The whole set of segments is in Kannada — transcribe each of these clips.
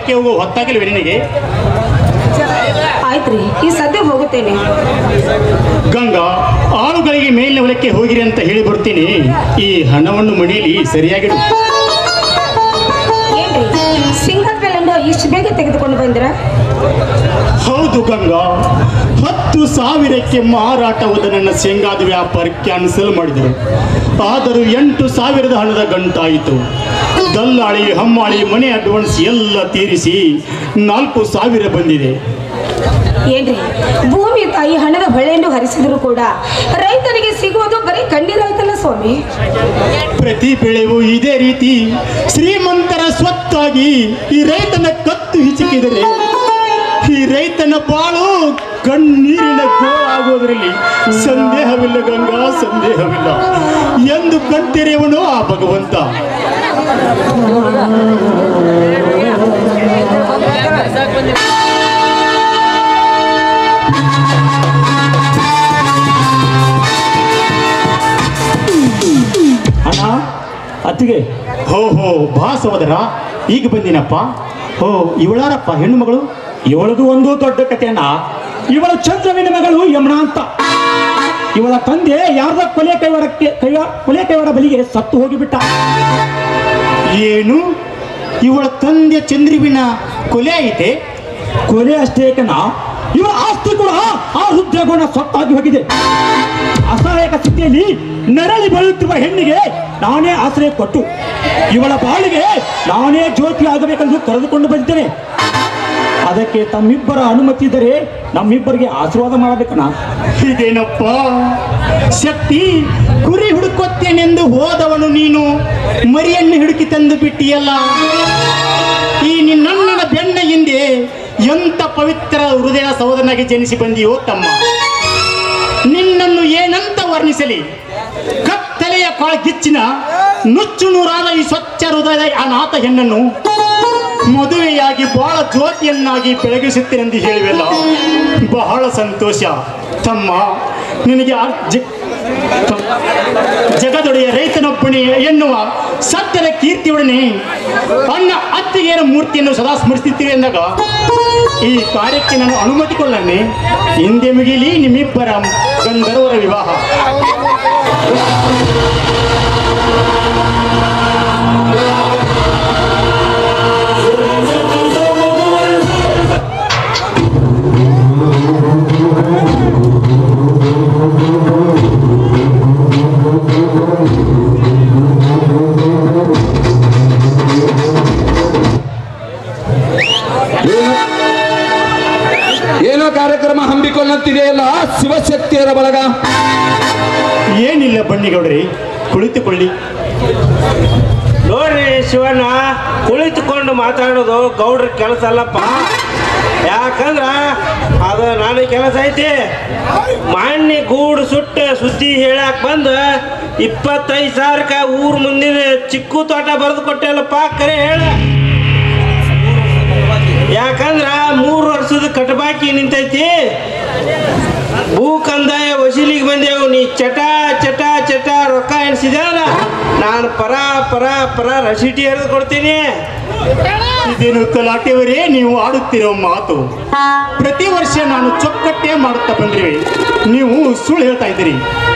ಹೊಲಕ್ಕೆ ಹೋಗುವ ಹೊತ್ತಾಗಿಲ್ವೇ ನಿನಗೆ ಆಯ್ತ್ರಿ ಈ ಸದ್ಯ ಹೋಗುತ್ತೇನೆ ಗಂಗಾ ಆಳುಗಳಿಗೆ ಮೇಲಿನ ಹೊಲಕ್ಕೆ ಹೋಗಿರಿ ಅಂತ ಹೇಳಿ ಬರ್ತೀನಿ ಈ ಹಣವನ್ನು ಮನೆಯಲ್ಲಿ ಸರಿಯಾಗಿಡು ಏನ್ರಿ ಸಿಂಗಲ್ ಬೆಲೆಂಡು ಇಷ್ಟು ಬೇಗ ತೆಗೆದುಕೊಂಡು ಬಂದಿರ ಹೌದು ಗಂಗಾ ಹತ್ತು ಸಾವಿರಕ್ಕೆ ಮಾರಾಟವಾದ ನನ್ನ ಶೇಂಗಾದ ವ್ಯಾಪಾರ ಕ್ಯಾನ್ಸಲ್ ಮಾಡಿದರು ಆದರೂ ಎಂಟು ಸಾವಿರದ ಹಣದ ಗಂಟಾಯಿತು ದಲ್ಲಾಳಿ ಹಮ್ಮಾಳಿ ಮನೆ ಅಡ್ವಾನ್ಸ್ ಎಲ್ಲ ತೀರಿಸಿ ನಾಲ್ಕು ಸಾವಿರ ಬಂದಿದೆ ಏನ್ರಿ ಭೂಮಿ ತಾಯಿ ಹಣದ ಹೊಳೆಯನ್ನು ಹರಿಸಿದ್ರು ಕೂಡ ರೈತನಿಗೆ ಸಿಗುವುದು ಬರೀ ಕಣ್ಣೀರಾಯ್ತಲ್ಲ ಸ್ವಾಮಿ ಪ್ರತಿ ಬೆಳೆಯೂ ಇದೇ ರೀತಿ ಶ್ರೀಮಂತರ ಸ್ವತ್ತಾಗಿ ಈ ರೈತನ ಕತ್ತು ಹಿಚಕಿದರೆ ಈ ರೈತನ ಬಾಳು ಕಣ್ಣೀರಿನ ಗೋಳಾಗೋದ್ರಲ್ಲಿ ಸಂದೇಹವಿಲ್ಲ ಗಂಗಾ ಸಂದೇಹವಿಲ್ಲ ಎಂದು ಕಣ್ತೆರೆಯವನು ಆ ಭಗವಂತ ಅಣ್ಣ ಅತ್ತಿಗೆ ಹೋ ಹೋ ಬಾ ಸಹೋದರ ಈಗ ಬಂದಿನಪ್ಪ ಹೋ ಇವಳಾರಪ್ಪ ಹೆಣ್ಣು ಮಗಳು ಇವಳದು ಒಂದು ದೊಡ್ಡ ಕಥೆಯಣ್ಣ ಇವಳ ಚಂದ್ರವಿನ ಮಗಳು ಯಮುನಾ ಅಂತ ಇವಳ ತಂದೆ ಯಾರ್ದ ಕೊಲೆ ಕೈವಾಡಕ್ಕೆ ಕೈವ ಕೊಲೆ ಕೈವಾಡ ಬಲಿಗೆ ಸತ್ತು ಹೋಗಿಬಿಟ್ಟ ಏನು ಇವಳ ತಂದೆ ಚಂದ್ರುವಿನ ಕೊಲೆ ಐತೆ ಕೊಲೆ ಅಷ್ಟೇ ಕಣ ಇವಳ ಆಸ್ತಿ ಕೂಡ ಆ ಹೃದಯಗುಣ ಸತ್ತಾಗಿ ಹೋಗಿದೆ ಅಸಹಾಯಕ ಸ್ಥಿತಿಯಲ್ಲಿ ನರಳಿ ಬರುತ್ತಿರುವ ಹೆಣ್ಣಿಗೆ ನಾನೇ ಆಶ್ರಯ ಕೊಟ್ಟು ಇವಳ ಬಾಳಿಗೆ ನಾನೇ ಜ್ಯೋತಿ ಆಗಬೇಕೆಂದು ಕರೆದುಕೊಂಡು ಬಂದಿದ್ದೇನೆ ಅದಕ್ಕೆ ತಮ್ಮಿಬ್ಬರ ಅನುಮತಿ ಇದ್ದರೆ ನಮ್ಮಿಬ್ಬರಿಗೆ ಆಶೀರ್ವಾದ ಮಾಡಬೇಕಣ್ಣ ಇದೇನಪ್ಪ ಶಕ್ತಿ ಕುರಿ ಹುಡುಕುತ್ತೇನೆಂದು ಹೋದವನು ನೀನು ಮರಿಯನ್ನು ಹುಡುಕಿ ತಂದು ಬಿಟ್ಟಿಯಲ್ಲ ಈ ನಿನ್ನಣ್ಣನ ಬೆನ್ನ ಹಿಂದೆ ಎಂತ ಪವಿತ್ರ ಹೃದಯ ಸಹೋದರನಾಗಿ ಜನಿಸಿ ಬಂದಿಯೋ ತಮ್ಮ ನಿನ್ನನ್ನು ಏನಂತ ವರ್ಣಿಸಲಿ ಕತ್ತಲೆಯ ಕಾಳಗಿಚ್ಚಿನ ನುಚ್ಚು ನೂರಾದ ಈ ಸ್ವಚ್ಛ ಹೃದಯದ ಅನಾಥ ಹೆಣ್ಣನ್ನು ಮದುವೆಯಾಗಿ ಬಹಳ ಜ್ಯೋತಿಯನ್ನಾಗಿ ಬೆಳಗಿಸುತ್ತೇನೆಂದು ಹೇಳಿವೆಲ್ಲ ಬಹಳ ಸಂತೋಷ ತಮ್ಮ ನಿನಗೆ ಆ ಜ- ತ- ಜಗದೊಡೆಯ ರೈತನೊಬ್ಬನೇ ಎನ್ನುವ ಸತ್ಯದ ಕೀರ್ತಿಯೊಡನೆ ಅನ್ನ ಅತ್ತಿಗೆಯರ ಮೂರ್ತಿಯನ್ನು ಸದಾ ಸ್ಮರಿಸುತ್ತೀವಿ ಎಂದಾಗ ಈ ಕಾರ್ಯಕ್ಕೆ ನಾನು ಅನುಮತಿ ಕೊಳ್ಳನೆ ಹಿಂದೆ ಮುಗಿಲಿ ನಿಮ್ಮಿಬ್ಬರ ಗಂಧರ್ವರ ವಿವಾಹ ಏನೋ ಕಾರ್ಯಕ್ರಮ ಹಮ್ಮಿಕೊಳ್ಳುತ್ತಿದೆಯಲ್ಲ ಶಿವಶಕ್ತಿಯರ ಬಳಗ ಏನಿಲ್ಲ ಬನ್ನಿಗೌಡ್ರಿ ಕುಳಿತುಕೊಳ್ಳಿ ನೋಡ್ರಿ ಶಿವಣ್ಣ ಕುಳಿತುಕೊಂಡು ಮಾತಾಡೋದು ಗೌಡ್ರ ಕೆಲಸ ಅಲ್ಲಪ್ಪ ಯಾಕಂದ್ರ ಅದು ನನ್ನ ಕೆಲಸ ಐತಿ ಮಾನ್ಯ ಗೂಡು ಸುಟ್ಟ ಸುದ್ದಿ ಹೇಳಕ್ ಬಂದು ಇಪ್ಪತ್ತೈದು ಸಾವಿರಕ್ಕ ಊರ್ ಮುಂದಿನ ಚಿಕ್ಕು ತೋಟ ಬರೆದು ಕೊಟ್ಟೆಲ್ಲಪ್ಪ ಕರೆ ಹೇಳ ಯಾಕಂದ್ರ ಮೂರು ವರ್ಷದ ಕಟಬಾಕಿ ನಿಂತೈತಿ ಭೂ ಕಂದಾಯ ವಸೂಲಿಗೆ ಬಂದೆವು ನೀ ಚಟ ಚಟ ಚಟ ರೊಕ್ಕ ಎಣಿಸಿದಲ್ಲ ನಾನು ಪರ ಪರ ಪರ ರಸೀಟಿ ಹರಿದು ಕೊಡ್ತೀನಿ ಇದೇನು ತಲಾಟೆಯವರೇ ನೀವು ಆಡುತ್ತಿರೋ ಮಾತು ಪ್ರತಿ ವರ್ಷ ನಾನು ಚೊಕ್ಕಟ್ಟೆ ಮಾಡುತ್ತಾ ಬಂದಿವೆ ನೀವು ಸುಳ್ಳು ಹೇಳ್ತಾ ಇದ್ದೀರಿ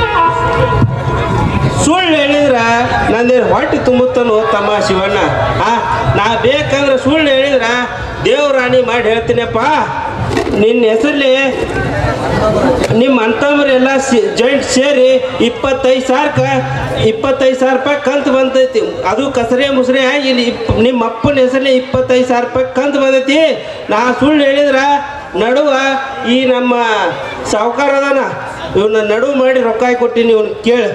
ಸುಳ್ಳು ಹೇಳಿದ್ರ ನಂದೇನು ಹೊಟ್ಟೆ ತುಂಬುತ್ತಲ್ಲೋ ತಮ್ಮ ಶಿವಣ್ಣ ಆ ನಾ ಬೇಕಂದ್ರೆ ಸುಳ್ಳು ಹೇಳಿದ್ರ ದೇವರಾಣಿ ಮಾಡಿ ಹೇಳ್ತೀನಪ್ಪ ನಿನ್ನ ಹೆಸರಲ್ಲಿ ನಿಮ್ಮ ಅಂತಂಬರೆಲ್ಲ ಜಾಯಿಂಟ್ ಸೇರಿ ಇಪ್ಪತ್ತೈದು ಸಾವಿರಕ್ಕೆ ಇಪ್ಪತ್ತೈದು ಸಾವಿರ ರೂಪಾಯಿ ಕಂತು ಬಂದೈತಿ ಅದು ಕಸರೆ ಮುಸ್ರೆ ಆಗಿ ಇಲ್ಲಿ ಇಪ್- ನಿಮ್ಮ ಅಪ್ಪನ ಹೆಸರಲ್ಲಿ ಇಪ್ಪತ್ತೈದು ಸಾವಿರ ರೂಪಾಯಿ ಕಂತು ಬಂದೈತಿ ನಾ ಸುಳ್ಳು ಹೇಳಿದ್ರ ನಡುವ ಈ ನಮ್ಮ ಸಾವುಕಾರ ಅದಾನ ಇವನ್ನ ನಡುವು ಮಾಡಿ ರೊಕ್ಕ ಹಾಕಿ ಕೊಟ್ಟಿನಿ ಇವ್ನ ಕೇಳಿ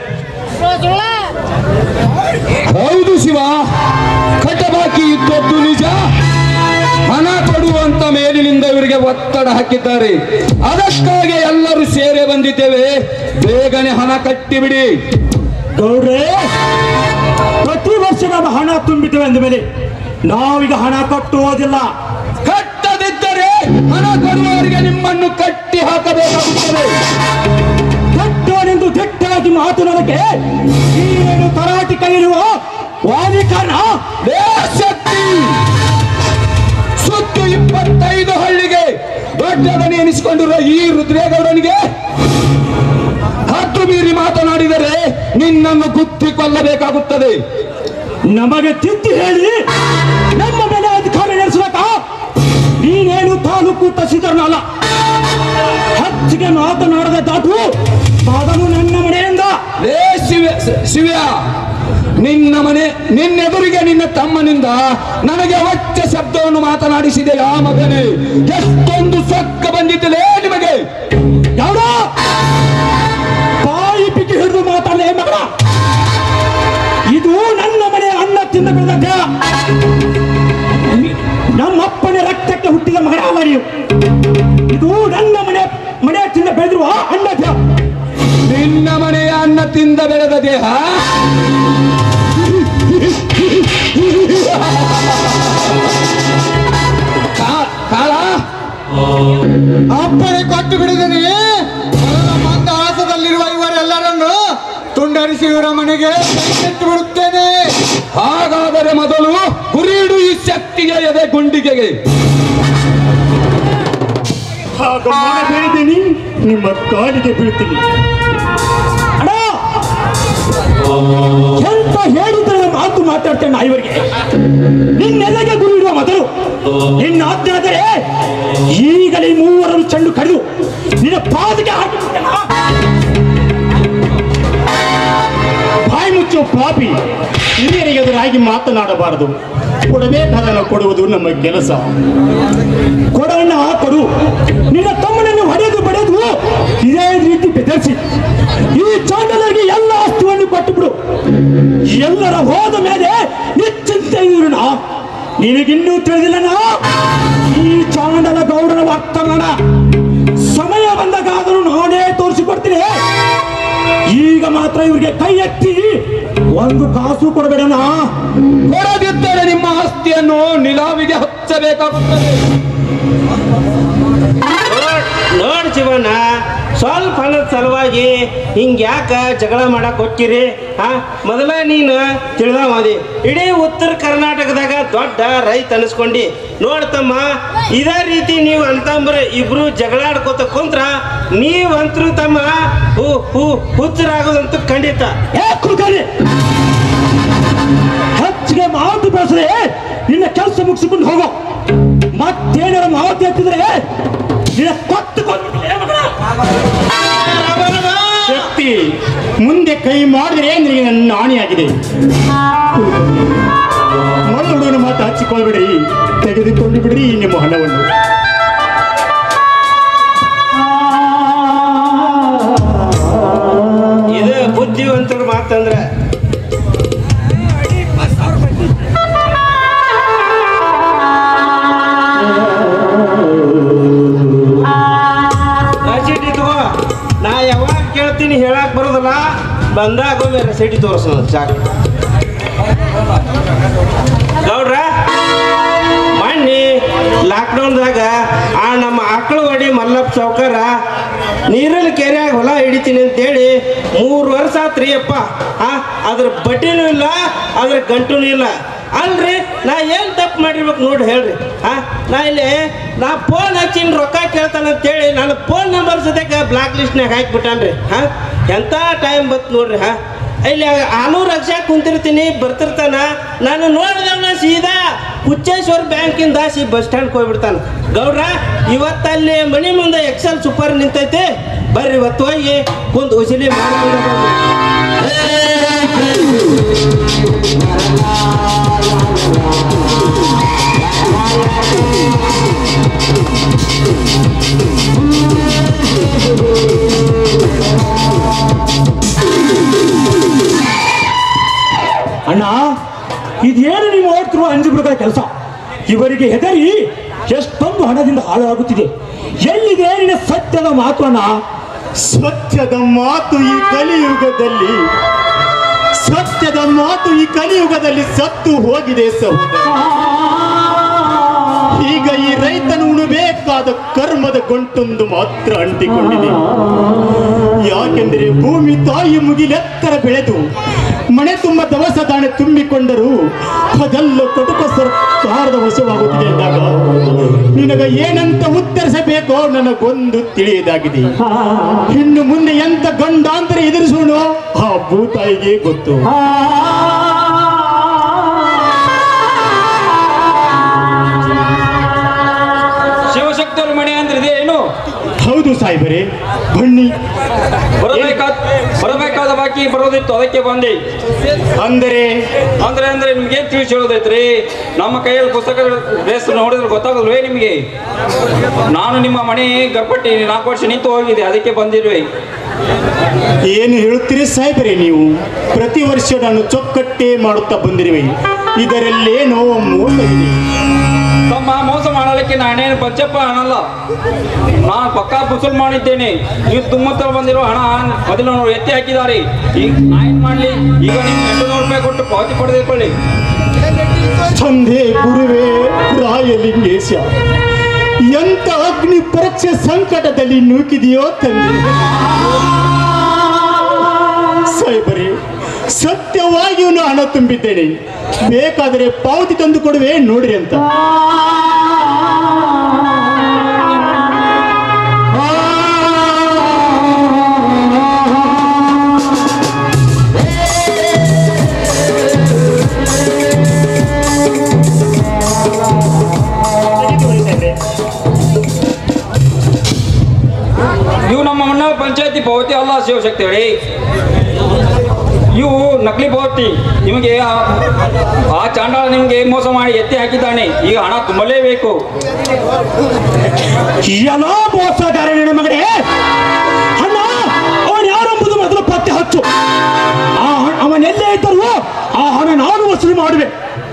ಹೌದು ಶಿವ ಕಟ್ಟಬಾಕಿ ಇದ್ದದ್ದು ನಿಜ ಹಣ ಕೊಡುವಂತ ಮೇಲಿನಿಂದ ಇವರಿಗೆ ಒತ್ತಡ ಹಾಕಿದ್ದಾರೆ ಅದಕ್ಕಾಗಿ ಎಲ್ಲರೂ ಸೇರೆ ಬಂದಿದ್ದೇವೆ ಬೇಗನೆ ಹಣ ಕಟ್ಟಿಬಿಡಿ ಗೌಡ್ರೆ ಪ್ರತಿ ವರ್ಷ ನಾವು ಹಣ ತುಂಬಿದ್ದೇವೆ ಅಂದ ಮೇಲೆ ನಾವೀಗ ಹಣ ಕಟ್ಟುವುದಿಲ್ಲ ಕಟ್ಟದಿದ್ದರೆ ಹಣ ಕೊಡುವವರಿಗೆ ನಿಮ್ಮನ್ನು ಕಟ್ಟಿ ಹಾಕಬೇಕಾಗುತ್ತದೆ ಕಟ್ಟೋನೆಂದು ದಿಟ್ಟಾಗಿ ಮಾತನಾಡಕ್ಕೆ ಈ ಏನು ತರಾಟಿ ಕೈಯಿರುವ ವಾಲಿಕನ ದೇಶಕ್ತಿ ದೊಡ್ಡದನ್ನು ಎನಿಸಿಕೊಂಡಿರುವ ಈ ರುದ್ರೇಗೌಡನಿಗೆ ಹತ್ತು ಮೀರಿ ಮಾತನಾಡಿದರೆ ನಿನ್ನನ್ನು ಗುತ್ತಿ ಕೊಲ್ಲಬೇಕಾಗುತ್ತದೆ ನಮಗೆ ತಿದ್ದಿ ಹೇಳಿ ನಮ್ಮ ಮೇಲೆ ಅಧಿಕಾರ ನಡೆಸಬೇಕ ನೀನೇನು ತಾಲೂಕು ತಹಸೀಲ್ದಾರ್ನಲ್ಲ ಹೆಚ್ಚಿಗೆ ಮಾತನಾಡದ ದಾಟು ಮೊದಲು ನನ್ನ ಮನೆಯಿಂದ ಲೇ ಶಿವ ಶಿವ್ಯ ನಿನ್ನ ಮನೆ ನಿನ್ನೆದುರಿಗೆ ನಿನ್ನ ತಮ್ಮನಿಂದ ನನಗೆ ಒಚ್ಚ ಶಬ್ದವನ್ನು ಮಾತನಾಡಿಸಿದೆ ಆ ಮಗನೇ ಎಷ್ಟೊಂದು ಸೊಕ್ಕ ಬಂದಿದ್ದಲೇ ನಿಮಗೆ ಯಾವ್ದ ಬಾಯಿ ಪಿಕ್ಕಿ ಹಿಡಿದು ಮಾತಾಡಲೇ ಮಗಳ ಇದು ನನ್ನ ಮನೆ ಅನ್ನ ತಿಂದ ಬೆಳೆದ ದೇಹ ನಮ್ಮಪ್ಪನ ರಕ್ತಕ್ಕೆ ಹುಟ್ಟಿದ ಮಗನ ಅಲ್ಲ ನೀವು ಇದು ನನ್ನ ಮನೆ ಮನೆ ತಿಂದ ಬೆಳೆದಿರುವ ಅನ್ನ ದೇಹ ನಿನ್ನ ಮನೆಯ ಅನ್ನ ತಿಂದ ಬೆಳೆದ ದೇಹ ಕಾ- ಕಾಳ ಅಪ್ಪಣೆ ಕೊಟ್ಟು ಬಿಡಿದನಿ ಮೊದಲ ಮಂದಹಾಸದಲ್ಲಿರುವ ಇವರೆಲ್ಲರನ್ನು ತುಂಡರಿಸಿ ಇವರ ಮನೆಗೆ ಬೆಂಕಿಟ್ಟು ಬಿಡುತ್ತೇನೆ ಹಾಗಾದರೆ ಮೊದಲು ಗುರಿಯಿಡು ಈ ಶಕ್ತಿಗೆ ಎದೆ ಗುಂಡಿಗೆಗೆ ಆಗ ಮಾಡಬೇಡಿದ್ದೀನಿ ನಿಮ್ಮ ಕಾಲಿಗೆ ಬೀಳ್ತೀನಿ ಅಣ್ಣ ಎಂತ ಹೇಳಿದ್ರೆ ಮಾತು ಮಾತಾಡ್ತೇನೆ ಇವರಿಗೆ ನಿನ್ನೆಲ್ಲಗೆ ಗುರು ಇಡುವ ಮೊದಲು ನಿನ್ನ ಆಜ್ಞೆ ಆದರೆ ಈಗಲೇ ಈ ಮೂವರನ್ನು ಚೆಂಡು ಕಡಿದು ನಿನ್ನ ಪಾದಕ್ಕೆ ಹಾಕಿಬಿಡ್ತೇನ ಬಾಯಿ ಮುಚ್ಚೋ ಪಾಪಿ ಹಿರಿಯರಿಗೆ ಎದುರಾಗಿ ಮಾತನಾಡಬಾರದು ಕೊಡಬೇಕಾದನ್ನು ಕೊಡುವುದು ನಮ್ಮ ಕೆಲಸ ಕೊಡಣ್ಣ ಕೊಡು ನಿನ್ನ ತಮ್ಮನನ್ನು ಹೊಡೆದು ಬಡೆದು ಇದೇ ರೀತಿ ಬೆದರಿಸಿ ಈ ಚಾಂಡಲರಿಗೆ ಎಲ್ಲ ಆಸ್ತಿಯನ್ನು ಕೊಟ್ಟು ಬಿಡು ಎಲ್ಲರ ಹೋದ ಮೇಲೆ ನಿಶ್ಚಿಂತೆ ಇರೋಣ ನಿನಗಿನ್ನೂ ತಿಳಿದಿಲ್ಲನ ಈ ಚಾಂಡಲ ಗೌಡನ ವರ್ತಮಾನ ಸಮಯ ಬಂದಾಗಾದರೂ ನಾನೇ ತೋರಿಸಿಕೊಡ್ತೀನಿ ಈಗ ಮಾತ್ರ ಇವ್ರಿಗೆ ಕೈ ಎತ್ತಿ ಒಂದು ಕಾಸು ಕೊಡಬೇಡಣ್ಣ ಕೊಡದಿದ್ದರೆ ನಿಮ್ಮ ಆಸ್ತಿಯನ್ನು ನಿಲಾವಿಗೆ ಹಚ್ಚಬೇಕಾಗುತ್ತದೆ ನೋಡ್ ಶಿವಣ್ಣ ಸ್ವಲ್ಪ ಹಣದ ಸಲುವಾಗಿ ಹಿಂಗ್ ಯಾಕ ಜಗಳ ಮಾಡಕ್ ಹೋಗ್ತೀರಿ ಹಾ ಮೊದಲ ನೀನು ತಿಳಿದವದಿ ಇಡೀ ಉತ್ತರ ಕರ್ನಾಟಕದಾಗ ದೊಡ್ಡ ರೈತ ಅನಿಸ್ಕೊಂಡಿ ನೋಡ್ತಮ್ಮ ಇದೇ ರೀತಿ ನೀವು ಅಂತಂಬ್ರ ಇಬ್ರು ಜಗಳಾಡ್ಕೋತ ಕುಂತ್ರ ನೀವಂತರೂ ತಮ್ಮ ಹೂ ಹೂ ಹುಚ್ಚರಾಗೋದಂತೂ ಖಂಡಿತ ಏ ಕುಲ್ಕರ್ಣಿ ಹೆಚ್ಚಿಗೆ ಮಾತು ಬೆಳೆಸದೆ ನಿನ್ನ ಕೆಲಸ ಮುಗಿಸಿಕೊಂಡು ಹೋಗೋ ಮತ್ತೇನಾರ ಮಾತು ಎತ್ತಿದ್ರೆ ನಿನ್ನ ಕೊಟ್ಟು ಶಕ್ತಿ ಮುಂದೆ ಕೈ ಮಾಡಿದ್ರೆ ನಿನಗೆ ನನ್ನ ಆಣೆಯಾಗಿದೆ ಮಲ್ಲುಡುಗನ ಮಾತು ಹಚ್ಚಿಕೊಳ್ಬೇಡಿ ತೆಗೆದುಕೊಂಡು ಬಿಡ್ರಿ ನಿಮ್ಮ ಹಣವನ್ನು ಇದು ಬುದ್ಧಿವಂತರ ಮಾತಂದ್ರ ರಸೀಟಿ ತಗೋ ನಾ ಯಾವಾಗ ಕೇಳ್ತೀನಿ ಹೇಳಕ್ ಬರೋದಿಲ್ಲ ಬಂದಾಗ ಒಮ್ಮೆ ರಸೀಟಿ ತೋರಿಸೋದು ಸಾಕು ಗೌಡ್ರ ಮಣ್ಣಿ ಲಾಕ್ಡೌನ್ದಾಗ ಆ ನಮ್ಮ ಆಕಳು ಹೊಡಿ ಮಲ್ಲಪ್ಪ ಸಾವ್ಕಾರ ನೀರಲ್ಲಿ ಕೆರೆಯಾಗ ಹೊಲ ಹಿಡಿತೀನಿ ಅಂತೇಳಿ ಮೂರು ವರ್ಷ ಆತ್ರಿ ಅಪ್ಪ ಆ ಅದ್ರ ಬಡ್ಡಿನೂ ಇಲ್ಲ ಅದ್ರ ಗಂಟುನೂ ಇಲ್ಲ ಅಲ್ರಿ ನಾ ಏನು ತಪ್ಪು ಮಾಡಿರ್ಬೇಕು ನೋಡಿ ಹೇಳ್ರಿ ಹಾ ನಾ ಇಲ್ಲಿ ನಾ ಫೋನ್ ಹಚ್ಚಿನ ರೊಕ್ಕ ಕೇಳ್ತಾನೆ ಅಂತೇಳಿ ನನ್ನ ಫೋನ್ ನಂಬರ್ ಸದ್ಯಕ್ಕೆ ಬ್ಲಾಕ್ ಲಿಸ್ಟ್ನಾಗ ಹಾಕಿಬಿಟ್ಟಾನ್ರಿ ಹಾ ಎಂಥ ಟೈಮ್ ಬತ್ತು ನೋಡ್ರಿ ಹಾ ಇಲ್ಲಿ ಆನೂರು ಲಕ್ಷ ಕುಂತಿರ್ತೀನಿ ಬರ್ತಿರ್ತಾನ ನಾನು ನೋಡಿದವನ ಸೀದಾ ಹುಚ್ಚೇಶ್ವರ ಬ್ಯಾಂಕಿಂದ ಸಿ ಬಸ್ ಸ್ಟ್ಯಾಂಡ್ ಹೋಗ್ಬಿಡ್ತಾನೆ ಗೌಡ್ರ ಇವತ್ತಲ್ಲಿ ಮನೆ ಮುಂದೆ ಎಕ್ಸೆಲ್ ಸೂಪರ್ ನಿಂತೈತಿ ಬರ್ರಿ ಇವತ್ತು ಹೋಗಿ ಕುಂದು ಉಸಿಲಿ ಮಾಡ್ಕೊಂಡು ಹೋಗ್ರಿ. ಅಣ್ಣ ಇದೇನು ನೀವು ಓಡ್ತಿರುವ ಅಂಜುಬಿಡುಗಳ ಕೆಲಸ ಇವರಿಗೆ ಹೆದರಿ ಎಷ್ಟೊಂದು ಹಣದಿಂದ ಹಾಳಾಗುತ್ತಿದೆ ಎಲ್ಲಿದೆ ನಿನ್ನ ಸತ್ಯದ ಮಾತು ಅಣ್ಣ ಸತ್ಯದ ಮಾತು ಈ ಕಲಿಯುಗದಲ್ಲಿ ಸತ್ಯದ ಮಾತು ಈ ಕಲಿಯುಗದಲ್ಲಿ ಸತ್ತು ಹೋಗಿದೆ ಸಹೋದರ ಈಗ ಈ ರೈತನು ಉಣಬೇಕಾದ ಕರ್ಮದ ಗಂಟೊಂದು ಮಾತ್ರ ಅಂಟಿಕೊಂಡಿದೆ ಯಾಕೆಂದರೆ ಭೂಮಿ ತಾಯಿ ಮುಗಿಲೆತ್ತರ ಬೆಳೆದು ಮನೆ ತುಂಬ ದವಸ ದಾಣೆ ತುಂಬಿಕೊಂಡರೂ ಅದೆಲ್ಲ ಕಟುಕ ಸರ್ಕಾರದ ವಶವಾಗುತ್ತಿದೆ ಎಂದಾಗ ನಿನಗ ಏನಂತ ಉತ್ತರ ಉತ್ತರಿಸಬೇಕೋ ನನಗೊಂದು ತಿಳಿಯದಾಗಿದೆ ಇನ್ನು ಮುಂದೆ ಎಂತ ಗಂಡಾಂತರ ಎದುರಿಸೋಣ ಆ ಭೂತಾಯಿಗೆ ಗೊತ್ತು ಶಿವಶಕ್ತಿಯವ್ರ ಮನೆ ಅಂದ್ರೆ ಇದೆ ಏನು ಹೌದು ಸಾಹೇಬರೇ ಬನ್ನಿ ಬರಬೇಕಾದ ಬರಬೇಕಾದ ಬಾಕಿ ಬರೋದಿತ್ತು ಅದಕ್ಕೆ ಬಂದೆ ಅಂದರೆ ಅಂದ್ರೆ ಅಂದ್ರೆ ನಿಮ್ಗೆ ಏನ್ ತಿಳಿಸಿ ಹೇಳೋದೈತ್ರಿ ನಮ್ಮ ಕೈಯಲ್ಲಿ ಪುಸ್ತಕ ಬೇಸ್ ನೋಡಿದ್ರೆ ಗೊತ್ತಾಗಲ್ವೇ ನಿಮಗೆ ನಾನು ನಿಮ್ಮ ಮನೆ ಗರ್ಭಟ್ಟಿ ನಾಲ್ಕು ವರ್ಷ ನಿಂತು ಹೋಗಿದೆ ಅದಕ್ಕೆ ಬಂದಿರುವೆ ಏನು ಹೇಳುತ್ತೀರಿ ಸಾಹೇಬರೇ ನೀವು ಪ್ರತಿ ವರ್ಷ ನಾನು ಚೊಕ್ಕಟ್ಟೆ ಮಾಡುತ್ತಾ ಬಂದಿರುವೆ ಇದರಲ್ಲೇನೋ ಮೋಸ ಇದೆ ತಮ್ಮ ಮೋಸ ಮಾಡಲಿಕ್ಕೆ ನಾನೇನು ಪಂಚಪ್ಪ ಅನ್ನಲ್ಲ ನಾನು ಪಕ್ಕಾ ಮುಸಲ್ಮಾನ್ ಇದ್ದೇನೆ ನೀವು ತುಮ್ಮತ್ತಲ್ಲಿ ಬಂದಿರೋ ಹಣ ಮೊದಲು ನಾವು ಎತ್ತಿ ಹಾಕಿದ್ದಾರೆ ಈಗ ನಾ ಏನ್ ಮಾಡ್ಲಿ ಈಗ ನೀವು ಎಂಟುನೂರು ರೂಪಾಯಿ ಕೊಟ್ಟು ಪಾವತಿ ಪಡೆದುಕೊಳ್ಳಿ ತಂದೆ ಗುರುವೇ ರಾಯಲಿಂಗೇಶ ಎಂತ ಅಗ್ನಿ ಪರೀಕ್ಷೆ ಸಂಕಟದಲ್ಲಿ ನೂಕಿದೆಯೋ ತಂದೆ ಸಾಹೇಬರೇ ಸತ್ಯವಾಗಿಯೂ ನಾನು ಹಣ ತುಂಬಿದ್ದೇನೆ ಬೇಕಾದರೆ ಪಾವತಿ ತಂದು ಕೊಡುವೆ ನೋಡ್ರಿ ಅಂತ ಇವು ನಮ್ಮ ಮಣ್ಣ ಪಂಚಾಯತಿ ಪಾವತಿ ಅಲ್ಲ ಶಿವಶಕ್ತಿ ಹೇಳಿ ಇವು ನಕಲಿ ಪಾವತಿ ನಿಮಗೆ ಆ- ಆ ಚಾಂಡಾಳ ನಿಮಗೆ ಮೋಸ ಮಾಡಿ ಎತ್ತಿ ಹಾಕಿದ್ದಾನೆ ಈಗ ಹಣ ತುಂಬಲೇಬೇಕು ಎಲ್ಲ ಮೋಸಗಾರ ನನ್ನ ಮಗನೇ ಅಣ್ಣ ಅವನು ಯಾರೆಂಬುದು ಮೊದಲು ಪತ್ತೆ ಹಚ್ಚು ಆ ಹಣ- ಅವನೆಲ್ಲೇ ಇದ್ದರೂ ಆ ಹಣ ನಾನು ವಸೂಲಿ ಮಾಡುವೆ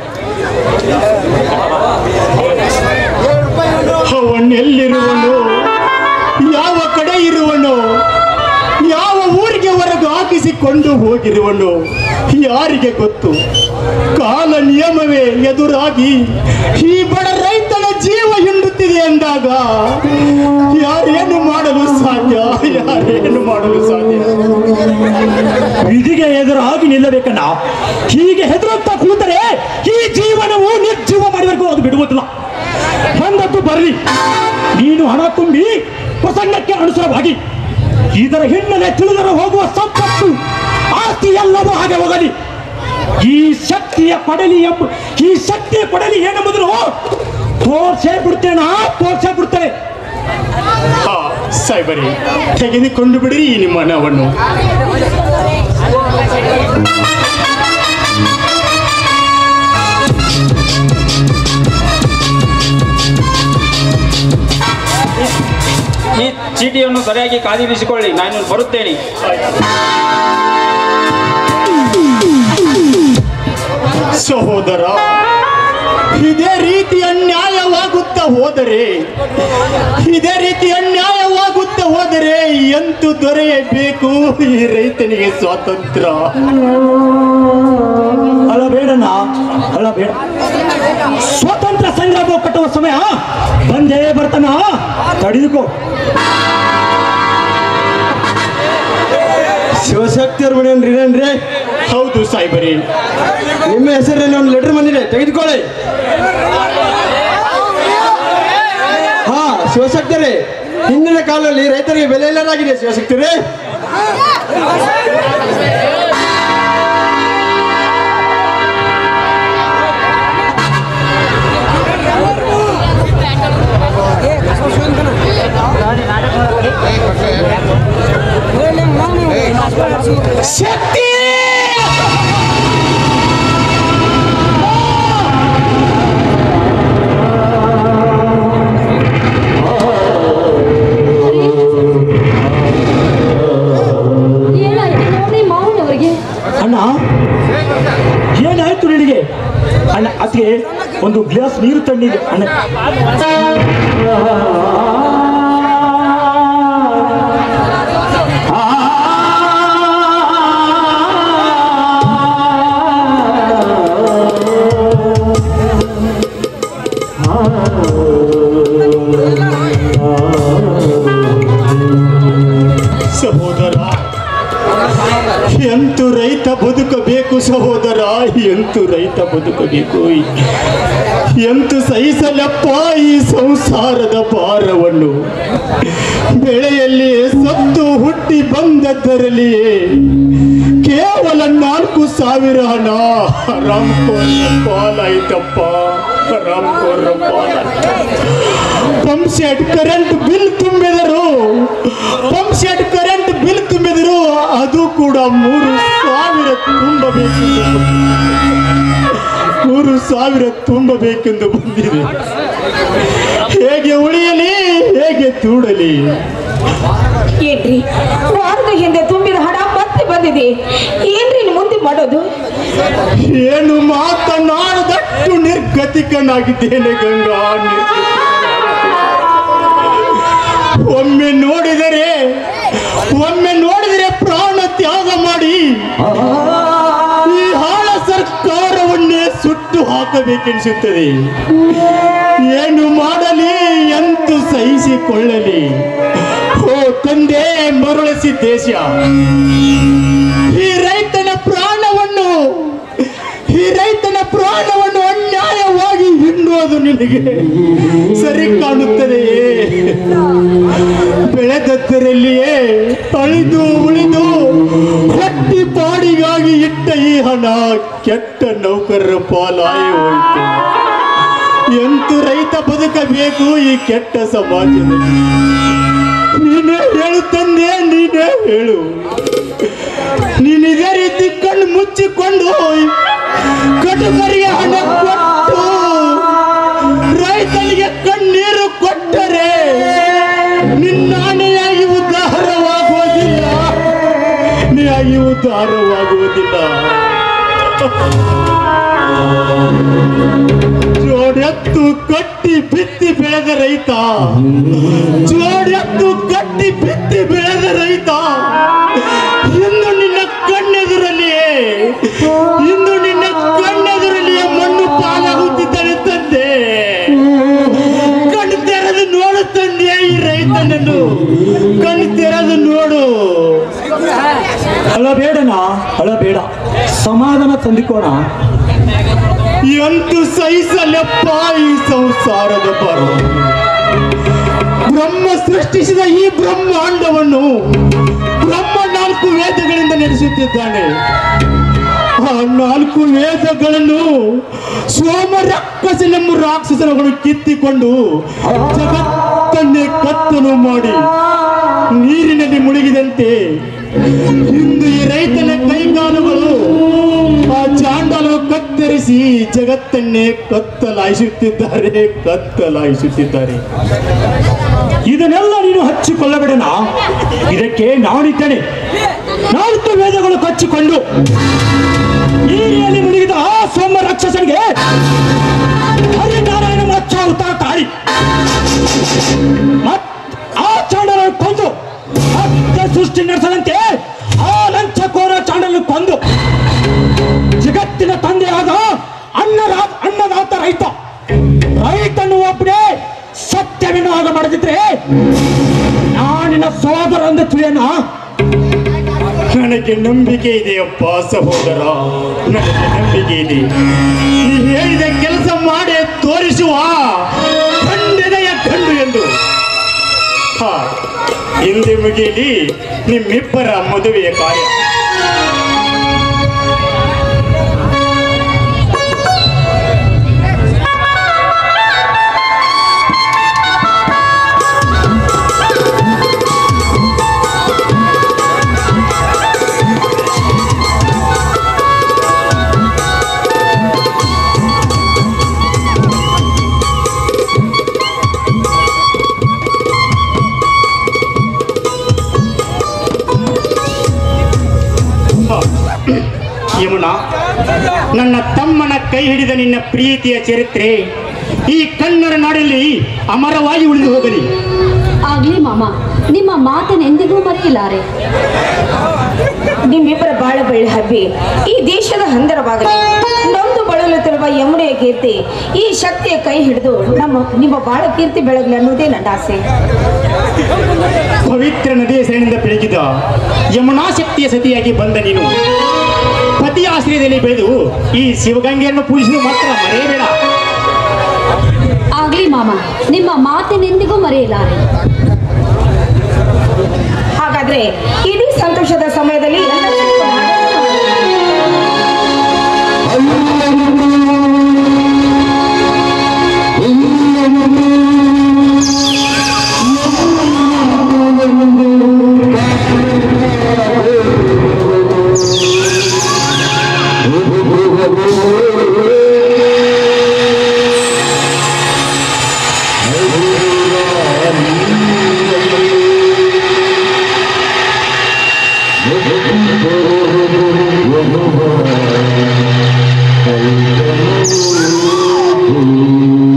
ಅವನೆಲ್ಲಿರುವನು ಯಾವ ಕಡೆ ಇರುವನು ಯಾವ ಊರಿಗೆ ಹೊರಗೆ ಹಾಕಿಸಿಕೊಂಡು ಹೋಗಿರುವನು ಯಾರಿಗೆ ಗೊತ್ತು ಕಾಲ ನಿಯಮವೇ ಎದುರಾಗಿ ಈ ಬಡ ರೈತನ ಜೀವ ಹಿಂಡುತ್ತಿದೆ ಎಂದಾಗ ಯಾರೇನು ಮಾಡಲು ಸಾಧ್ಯ ಯಾರೇನು ಮಾಡಲು ಸಾಧ್ಯ ವಿಧಿಗೆ ಎದುರಾಗಿ ನಿಲ್ಲಬೇಕಣ್ಣ ಹೀಗೆ ಹೆದರುತ್ತಾ ಕೂತರೆ ಈ ಜೀವನವು ನಿರ್ಜೀವ ಮಾಡುವವರೆಗೂ ಅದು ಬಿಡುವುದಿಲ್ಲ ಬಂದದ್ದು ಬರಲಿ ನೀನು ಹಣ ತುಂಬಿ ಪ್ರಸಂಗಕ್ಕೆ ಅನುಸಾರವಾಗಿ ಇದರ ಹಿನ್ನೆಲೆ ತಿಳಿದರೆ ಹೋಗುವ ಸಂಪತ್ತು ಆಸ್ತಿ ಎಲ್ಲವೂ ಹಾಗೆ ಹೋಗಲಿ ಈ ಶಕ್ತಿಯ ಪಡಲಿ ಎಂಬ ಈ ಶಕ್ತಿಯ ಪಡಲಿ ಏನೆಂಬುದನ್ನು ತೋರ್ಸೇ ಬಿಡ್ತೇನ ತೋರ್ಸೇ ಬಿಡ್ತೇನೆ ಹಾ ಸಾಯ್ಬರಿ ತೆಗೆದುಕೊಂಡು ಬಿಡಿರಿ ಈ ನಿಮ್ಮ ಹಣವನ್ನು ಈ ಚೀಟಿಯನ್ನು ಸರಿಯಾಗಿ ಕಾದಿರಿಸಿಕೊಳ್ಳಿ ನಾನು ಬರುತ್ತೇನೆ ಸಹೋದರ ಇದೇ ರೀತಿ ಅನ್ಯಾಯವಾಗುತ್ತಾ ಹೋದರೆ ಇದೇ ರೀತಿ ಅನ್ಯಾಯವಾಗುತ್ತಾ ಹೋದರೆ ಎಂತೂ ದೊರೆಯಬೇಕು ಈ ರೈತನಿಗೆ ಸ್ವಾತಂತ್ರ್ಯ ಅಳಬೇಡಣ್ಣ ಅಳಬೇಡ ಸ್ವತಂತ್ರ ಸಂಗ್ರಾಮ ಕಟ್ಟುವ ಸಮಯ ಬಂದೇ ಬರ್ತಾನ ತಡೆದುಕೋ ಶಿವಶಕ್ತಿಯವ್ರ ಮನೆ ಏನ್ರಿ ಇದೇನ್ರಿ ಹೌದು ಸಾಯ್ಬರಿ ನಿಮ್ಮ ಹೆಸರಲ್ಲಿ ಒಂದು ಲೆಟರ್ ಬಂದಿದೆ ತೆಗೆದುಕೊಳ್ಳಿ ಹಾ ಶಿವಶಕ್ತರೇ ಹಿಂದಿನ ಕಾಲದಲ್ಲಿ ರೈತರಿಗೆ ಬೆಲೆ ಇಲ್ಲದಾಗಿದೆ ಶಿವಶಕ್ತರೇ ಶಕ್ತಿ ಏನಾಯ್ತು ನೋಡಿ ಮಾವನವರಿಗೆ ಅಣ್ಣ ಏನಾಯ್ತು ನಿನಗೆ ಅಣ್ಣ ಅದಕ್ಕೆ ಒಂದು ಗ್ಲಾಸ್ ನೀರು ತಣ್ಣಿದೆ ಅಣ್ಣ ಸಹೋದರ ಎಂತೂ ರೈತ ಬದುಕಬೇಕು ಬದುಕಬೇಕು ಸಹೋದರ ಎಂತು ರೈತ ಬದುಕಬೇಕು ಎಂತು ಸಹಿಸಲಪ್ಪ ಈ ಸಂಸಾರದ ಭಾರವನ್ನು ಬೆಳೆಯಲ್ಲಿ ಸತ್ತು ಹುಟ್ಟಿ ಬಂದದ್ದರಲ್ಲಿಯೇ ಕೇವಲ ನಾಲ್ಕು ಸಾವಿರ ಹಣ ರಾಮ್ಕೋರ ಪಾಲಾಯ್ತಪ್ಪ ರಾಮ್ಕೋರ ಪಾಲಾಯ್ತು ಪಂಪ್ ಸೆಟ್ ಕರೆಂಟ್ ಬಿಲ್ ತುಂಬಿದರು ಪಂಪ್ ಸೆಟ್ ಕರೆಂಟ್ ಬಿಲ್ ತುಂಬಿದರು ಅದು ಕೂಡ ಮೂರು ಸಾವಿರ ತುಂಬಬೇಕೆಂದು ಮೂರು ಸಾವಿರ ತುಂಬಬೇಕೆಂದು ಬಂದಿದೆ ಹೇಗೆ ಉಳಿಯಲಿ ಹೇಗೆ ತೂಡಲಿ ಏನ್ರಿ ವಾರದ ಹಿಂದೆ ತುಂಬಿದ ಹಣ ಮತ್ತೆ ಬಂದಿದೆ ಏನ್ರಿ ಇನ್ನು ಮುಂದೆ ಮಾಡೋದು ಏನು ಮಾತನಾಡದಷ್ಟು ನಿರ್ಗತಿಕನಾಗಿದ್ದೇನೆ ಗಂಗಾ ನಿರ್ಗತಿಕ. ಒಮ್ಮೆ ನೋಡಿದರೆ ಒಮ್ಮೆ ನೋಡಿದರೆ ಪ್ರಾಣ ತ್ಯಾಗ ಮಾಡಿ ಈ ಹಾಳ ಸರ್ಕಾರವನ್ನೇ ಸುಟ್ಟು ಹಾಕಬೇಕೆನಿಸುತ್ತದೆ ಏನು ಮಾಡಲಿ ಎಂತು ಸಹಿಸಿಕೊಳ್ಳಲಿ ಓ ತಂದೆ ಮರುಳಿಸಿ ದೇಶ ಈ ರೈತನ ಪ್ರಾಣವನ್ನು ಈ ರೈತನ ಪ್ರಾಣವನ್ನು ಅನ್ಯಾಯವಾಗಿ ಹಿಂಡುವುದು ನಿನಗೆ ಸರಿ ಕಾಣುತ್ತದೆಯೇ ಬೆಳೆದದ್ದರಲ್ಲಿಯೇ ಅಳಿದು ಉಳಿದು ಹೊಟ್ಟಿ ಪಾಡಿಗಾಗಿ ಇಟ್ಟ ಈ ಹಣ ಕೆಟ್ಟ ನೌಕರರ ಪಾಲಾಗಿ ಹೋಯಿತು ಎಂತು ರೈತ ಬದುಕಬೇಕು ಈ ಕೆಟ್ಟ ಸಮಾಜದಲ್ಲಿ ನೀನೇ ಹೇಳು ತಂದೆ ನೀನೇ ಹೇಳು ನೀನು ಇದೇ ರೀತಿ ಕಣ್ಣು ಮುಚ್ಚಿಕೊಂಡು ಕಟುಕರಿಗೆ ಹಣ ಕೊಟ್ಟು ರೈತನಿಗೆ ಕಣ್ಣೀರು ಕೊಟ್ಟರೆ ನಿನ್ನಾಣೆಯಾಗಿ ಉದ್ಧಾರವಾಗುವುದಿಲ್ಲ ನೀಯಾಗಿ ಉದ್ಧಾರವಾಗುವುದಿಲ್ಲ ಜೋಡೆತ್ತು ಕಟ್ಟಿ ಬಿತ್ತಿ ಬೆಳೆದ ರೈತ ಜೋಡೆತ್ತು ಕಟ್ಟಿ ಬಿತ್ತಿ ಬೆಳೆದ ರೈತ ಇಂದು ನಿನ್ನ ಕಣ್ಣೆದುರಲ್ಲಿಯೇ ಇಂದು ನಿನ್ನ ಕಣ್ಣೆದುರಲ್ಲಿಯೇ ಮಣ್ಣು ಪಾಲಾಗುತ್ತಿದ್ದಾನೆ ತಂದೆ ಕಣ್ಣು ತೆರೆದು ನೋಡು ತಂದೆ ಈ ರೈತನನ್ನು ಕಣ್ಣು ತೆರೆದು ನೋಡು ಅಳಬೇಡನ ಅಳಬೇಡ ಸಮಾಧಾನ ತಂದುಕೋಣ ಎಂತು ಸಹಿಸಲೆಪ್ಪ ಈ ಸಂಸಾರದ ಪರ ಬ್ರಹ್ಮ ಸೃಷ್ಟಿಸಿದ ಈ ಬ್ರಹ್ಮಾಂಡವನ್ನು ಬ್ರಹ್ಮ ನಾಲ್ಕು ವೇದಗಳಿಂದ ನಡೆಸುತ್ತಿದ್ದಾನೆ ಆ ನಾಲ್ಕು ವೇದಗಳನ್ನು ಸೋಮ ರಕ್ಕಸನೆಂಬ ರಾಕ್ಷಸರುಗಳು ಕಿತ್ತಿಕೊಂಡು ಜಗತ್ತನ್ನೇ ಕತ್ತಲು ಮಾಡಿ ನೀರಿನಲ್ಲಿ ಮುಳುಗಿದಂತೆ ಇಂದು ಈ ರೈತನ ಕೈಕಾಲುಗಳು ಆ ಚಾಂಡಲು ಕತ್ತರಿಸಿ ಜಗತ್ತನ್ನೇ ಕತ್ತಲಾಯಿಸುತ್ತಿದ್ದಾರೆ ಕತ್ತಲಾಯಿಸುತ್ತಿದ್ದಾರೆ ಇದನ್ನೆಲ್ಲ ನೀನು ಹಚ್ಚಿಕೊಳ್ಳಬೇಡನ ಇದಕ್ಕೆ ನಾನಿದ್ದೇನೆ ನಾಲ್ಕು ವೇದಗಳು ಕಚ್ಚಿಕೊಂಡು ನೀರಿನಲ್ಲಿ ಮುಳುಗಿದ ಆ ಸೋಮ ರಾಕ್ಷಸನಿಗೆ ಹರಿನಾರಾಯಣ ಮಚ್ಚಾವುತ ತಾಳಿ ಮತ್ ಆ ಚಾಂಡಲ ಕೊಂದು ಮತ್ತೆ ಸೃಷ್ಟಿ ನಡೆಸದಂತೆ ಆ ಲಂಚಕೋರ ಚಾಂಡಲ ಕೊಂದು ಜಗತ್ತಿನ ತಂದೆಯಾದ ಅನ್ನದ ಅನ್ನದಾತ ರೈತ ರೈತನು ಒಬ್ಬನೇ ಸತ್ಯವಿನಾಗ ಮಾಡದಿದ್ರೆ ನಾನಿನ ಸೋದರ ಅಂದ ತಿಳಿಯನ ನನಗೆ ನಂಬಿಕೆ ಇದೆಯಪ್ಪ ಸಹೋದರ ನನಗೆ ನಂಬಿಕೆ ಇದೆ ನೀ ಹೇಳಿದ ಕೆಲಸ ಮಾಡಿ ತೋರಿಸುವ ಖಂಡನೆಯ ಕಂಡು ಎಂದು ಹಾ ಹಿಂದೆ ಮುಗಿಯಲಿ ನಿಮ್ಮಿಬ್ಬರ ಮದುವೆಯ ಕಾರ್ಯ ಯಮುನಾ ನನ್ನ ತಮ್ಮನ ಕೈ ಹಿಡಿದ ನಿನ್ನ ಪ್ರೀತಿಯ ಚರಿತ್ರೆ ಈ ಕನ್ನಡ ನಾಡಲ್ಲಿ ಅಮರವಾಗಿ ಉಳಿದು ಹೋಗಲಿ ಆಗ್ಲಿ ಮಾಮ ನಿಮ್ಮ ಮಾತನೆಂದಿಗೂ ಮರೆಯಲಾರೆ ನಿಮ್ಮಿಬ್ಬರ ಬಾಳ ಬೆಳ್ಳಿ ಹಬ್ಬಿ ಈ ದೇಶದ ಹಂದರವಾಗಲಿ ನೊಂದು ಬಳಲುತ್ತಿರುವ ಯಮುನೆಯ ಕೀರ್ತಿ ಈ ಶಕ್ತಿಯ ಕೈ ಹಿಡಿದು ನಮ್ಮ ನಿಮ್ಮ ಬಾಳ ಕೀರ್ತಿ ಬೆಳಗಲಿ ಅನ್ನೋದೇ ನನ್ನ ಆಸೆ ಪವಿತ್ರ ನದಿಯ ಸೈನಿಂದ ಬೆಳಗಿದ ಯಮುನಾ ಶಕ್ತಿಯ ಸತಿಯಾಗಿ ಬಂದ ನೀನು ಪತಿಯ ಆಶ್ರಯದಲ್ಲಿ ಬೆಳೆದು ಈ ಶಿವಗಂಗೆಯನ್ನು ಪೂಜಿಸುವುದು ಮಾತ್ರ ಮರೆಯಬೇಡ ಆಗ್ಲಿ ಮಾಮ ನಿಮ್ಮ ಮಾತಿನೆಂದಿಗೂ ಮರೆಯಲಾರೆ ಹಾಗಾದ್ರೆ ಇಡೀ ಸಂತೋಷದ ಸಮಯದಲ್ಲಿ ಎಲ್ಲ ಸಿಕ್ಕು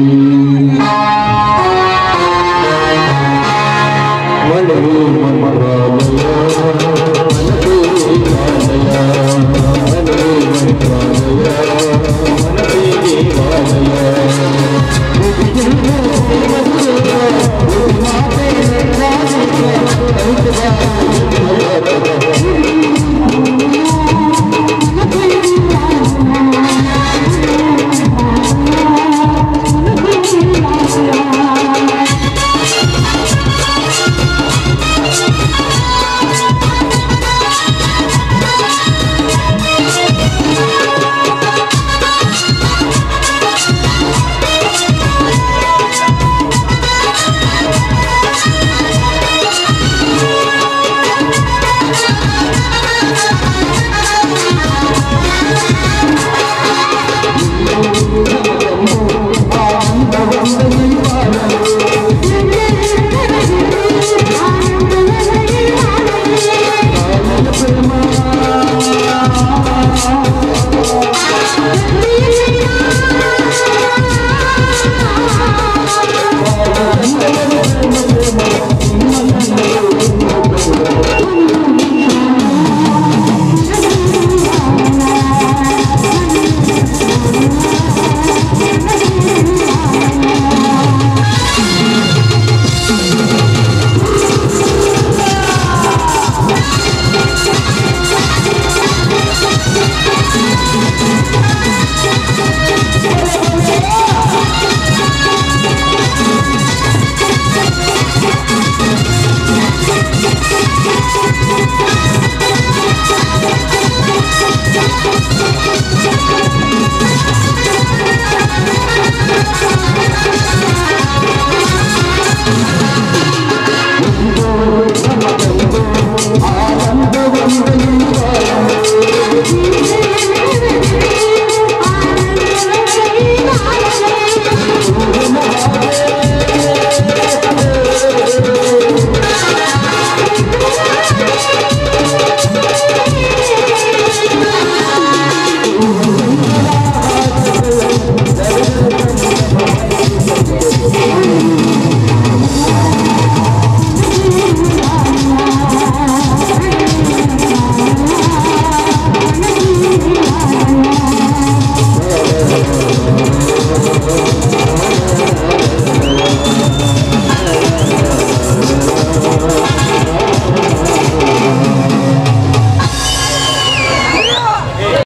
ಮಳೆ